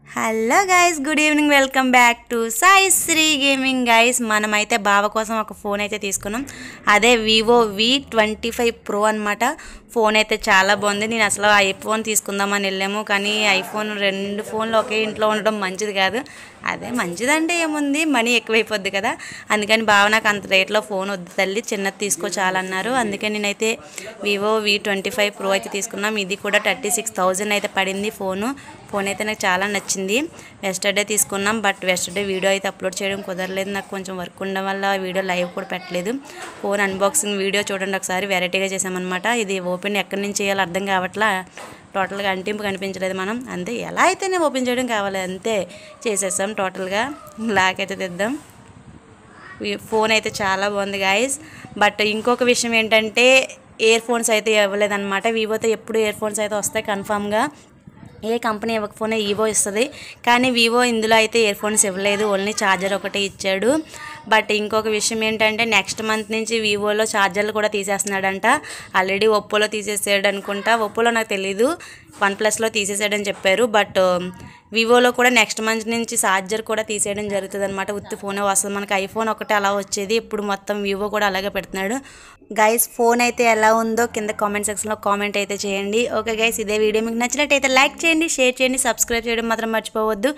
hello guys good evening welcome back to Sai Sri gaming guys మనమైతే బావ కోసం ఒక ఫోన్ అయితే తీసుకున్నాం అదే vivo V twenty five pro అనమాట ఫోన్ అయితే చాలా బాగుంది నేను అసలు ఐఫోన్ తీసుకుందామని వెళ్ళాము కానీ ఐఫోన్ రెండు ఫోన్లు ఒకే ఇంట్లో ఉండడం మంచిది కాదు అదే మంచిదంటే ఏముంది మనీ ఎక్కువైపోద్ది కదా అందుకని బావ నాకు అంత రేట్లో ఫోన్ వద్దు తల్లి చిన్నది తీసుకో చాలన్నారు అందుకే నేనైతే vivo V twenty five pro అయితే తీసుకున్నాం ఇది కూడా థర్టీ సిక్స్ థౌజండ్ అయితే పడింది ఫోను ఫోన్ అయితే నాకు చాలా నచ్చింది వెస్టర్డే తీసుకున్నాం బట్ వెస్టర్డే వీడియో అయితే అప్లోడ్ చేయడం కుదరలేదు నాకు కొంచెం వర్క్ ఉండడం వల్ల వీడియో లైవ్ కూడా పెట్టలేదు ఫోన్ అన్బాక్సింగ్ వీడియో చూడండి ఒకసారి వెరైటీగా చేసామన్నమాట ఇది ఓపెన్ ఎక్కడి నుంచి చేయాలో అర్థం కావట్లా టోటల్గా అంటింపు కనిపించలేదు మనం అంతే ఎలా అయితేనే ఓపెన్ చేయడం కావాలి అంతే చేసేసాం టోటల్గా లాక్ అయితే తెద్దాం ఈ ఫోన్ అయితే చాలా బాగుంది గాయస్ బట్ ఇంకొక విషయం ఏంటంటే ఇయర్ ఫోన్స్ అయితే ఇవ్వలేదన్నమాట వివోతో ఎప్పుడు ఇయర్ ఫోన్స్ అయితే వస్తాయి కన్ఫామ్గా ఏ కంపెనీ ఇవ్వకపోయినా ఈవో ఇస్తుంది కానీ వివో ఇందులో అయితే ఇయర్ ఫోన్స్ ఇవ్వలేదు ఓన్లీ ఛార్జర్ ఒకటే ఇచ్చాడు బట్ ఇంకొక విషయం ఏంటంటే నెక్స్ట్ మంత్ నుంచి వివోలో ఛార్జర్లు కూడా తీసేస్తున్నాడంట ఆల్రెడీ ఒప్పోలో తీసేసాడు అనుకుంటా ఒప్పోలో నాకు తెలీదు వన్ ప్లస్లో తీసేసాడని చెప్పారు బట్ వివోలో కూడా నెక్స్ట్ మంత్ నుంచి ఛార్జర్ కూడా తీసేయడం జరుగుతుంది అనమాట ఉత్తి ఫోనే వస్తుంది మనకి ఐఫోన్ ఒకటి అలా వచ్చేది ఇప్పుడు మొత్తం వివో కూడా అలాగే పెడుతున్నాడు గైస్ ఫోన్ అయితే ఎలా ఉందో కింద కామెంట్ సెక్షన్లో కామెంట్ అయితే చేయండి ఓకే గైస్ ఇదే వీడియో మీకు నచ్చినట్టయితే లైక్ చేయండి షేర్ చేయండి సబ్స్క్రైబ్ చేయడం మాత్రం మర్చిపోవద్దు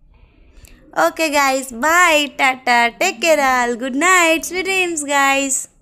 okay guys bye tata take care all good night sweet dreams guys